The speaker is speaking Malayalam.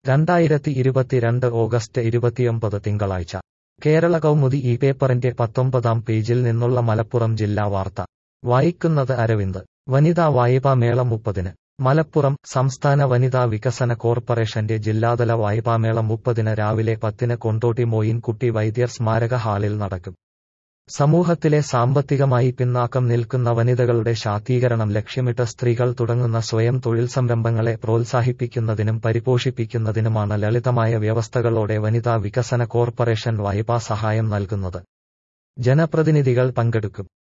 രണ്ടായിരത്തി ഇരുപത്തിരണ്ട് ഓഗസ്റ്റ് ഇരുപത്തിയൊമ്പത് തിങ്കളാഴ്ച കേരള കൗമുദി ഈ പേപ്പറിന്റെ പത്തൊമ്പതാം പേജിൽ നിന്നുള്ള മലപ്പുറം ജില്ലാ വാർത്ത വായിക്കുന്നത് അരവിന്ദ് വനിതാ വായ്പാ മേള മുപ്പതിന് മലപ്പുറം സംസ്ഥാന വനിതാ വികസന കോർപ്പറേഷന്റെ ജില്ലാതല വായ്പാമേള മുപ്പതിന് രാവിലെ പത്തിന് കൊണ്ടോട്ടി മോയിൻകുട്ടി വൈദ്യർ സ്മാരക ഹാളിൽ നടക്കും സമൂഹത്തിലെ സാമ്പത്തികമായി പിന്നാക്കം നിൽക്കുന്ന വനിതകളുടെ ശാക്തീകരണം ലക്ഷ്യമിട്ട് സ്ത്രീകൾ തുടങ്ങുന്ന സ്വയം തൊഴിൽ സംരംഭങ്ങളെ പ്രോത്സാഹിപ്പിക്കുന്നതിനും പരിപോഷിപ്പിക്കുന്നതിനുമാണ് ലളിതമായ വ്യവസ്ഥകളോടെ വനിതാ വികസന കോർപ്പറേഷൻ വായ്പാ സഹായം നൽകുന്നത് ജനപ്രതിനിധികൾ പങ്കെടുക്കും